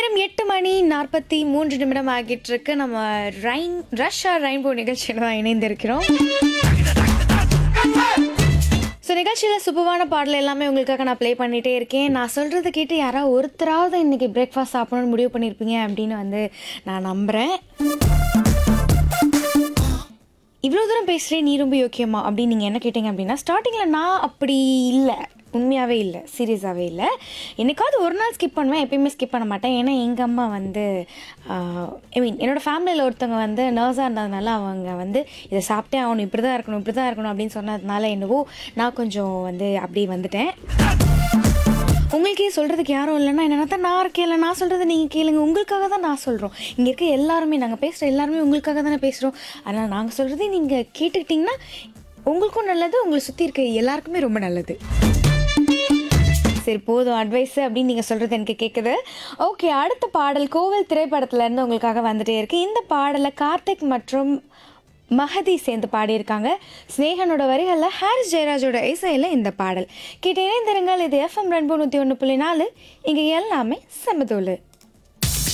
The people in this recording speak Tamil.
நேரம் எட்டு மணி நாற்பத்தி மூன்று நிமிடம் ஆகிட்டு இருக்கு நம்ம ரைன் ரஷ்யா ரெயின்போ நிகழ்ச்சியில் தான் இணைந்திருக்கிறோம் ஸோ நிகழ்ச்சியில் சுபமான பாடல் எல்லாமே உங்களுக்காக நான் ப்ளே பண்ணிகிட்டே இருக்கேன் நான் சொல்கிறத கேட்டு யாராவது ஒருத்தராவது இன்றைக்கி பிரேக்ஃபாஸ்ட் சாப்பிடணும்னு முடிவு பண்ணியிருப்பீங்க அப்படின்னு வந்து நான் நம்புகிறேன் இவ்வளோ தூரம் பேசுகிறேன் நீ ரொம்ப யோக்கியமா அப்படின்னு நீங்கள் என்ன கேட்டீங்க அப்படின்னா ஸ்டார்டிங்கில் நான் அப்படி இல்லை உண்மையாகவே இல்லை சீரியஸாகவே இல்லை என்னைக்காவது ஒரு நாள் ஸ்கிப் பண்ணுவேன் எப்பயுமே ஸ்கிப் பண்ண மாட்டேன் ஏன்னா எங்கள் அம்மா வந்து ஐ மீன் என்னோடய ஃபேமிலியில் ஒருத்தவங்க வந்து நர்ஸாக இருந்ததுனால அவங்க வந்து இதை சாப்பிட்டே ஆகணும் இப்படி தான் இருக்கணும் இப்படி தான் இருக்கணும் அப்படின்னு சொன்னதுனால என்னவோ நான் கொஞ்சம் வந்து அப்படி வந்துட்டேன் உங்களுக்கே சொல்கிறதுக்கு யாரும் இல்லைன்னா என்னென்னா தான் நான் இருக்கேன் இல்லை நான் சொல்கிறத நீங்கள் கேளுங்க உங்களுக்காக தான் நான் சொல்கிறோம் இங்கே இருக்க எல்லாருமே நாங்கள் பேசுகிற எல்லாருமே உங்களுக்காக தானே பேசுகிறோம் அதனால் நாங்கள் சொல்கிறதே நீங்கள் கேட்டுக்கிட்டிங்கன்னா உங்களுக்கும் நல்லது உங்களை சுற்றி இருக்க எல்லாருக்குமே ரொம்ப நல்லது சரி போதும் அட்வைஸ் அப்படின்னு நீங்கள் சொல்கிறது எனக்கு கேட்குது ஓகே அடுத்த பாடல் கோவில் திரைப்படத்துலேருந்து உங்களுக்காக வந்துட்டே இருக்கு இந்த பாடலை கார்த்திக் மற்றும் மஹதி சேர்ந்து பாடியிருக்காங்க ஸ்னேகனோட வரிகளில் ஹாரிஸ் ஜெயராஜோட இசையில் இந்த பாடல் கேட்டு இணைந்திருங்கள் இது எஃப்எம் ரெண்டு நூற்றி ஒன்று புள்ளி நாலு இங்கே எல்லாமே செம்மதோலு